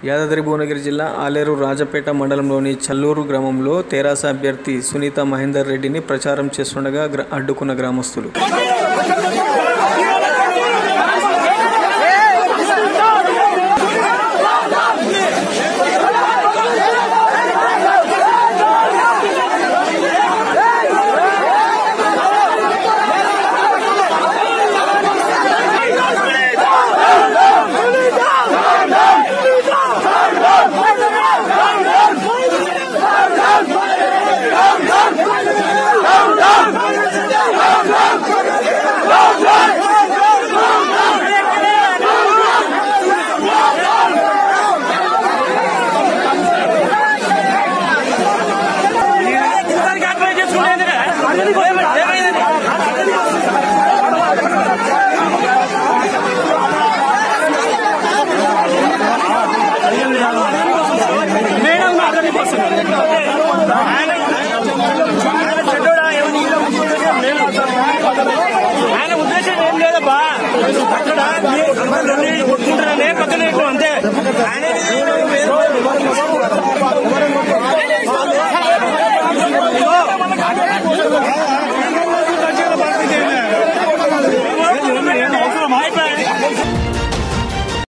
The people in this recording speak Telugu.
యాదాద్రి భువనగిరి జిల్లా ఆలేరు రాజపేట మండలంలోని చల్లూరు గ్రామంలో తెరాస అభ్యర్థి సునీత మహేందర్ రెడ్డిని ప్రచారం చేస్తుండగా గ్ర- అడ్డుకున్న గ్రామస్తులు ఆయన ఉద్దేశం ఏం లేదబ్బా అక్కడ మీరు కొట్టుకుంటారనే పక్కన అంతే ఆయన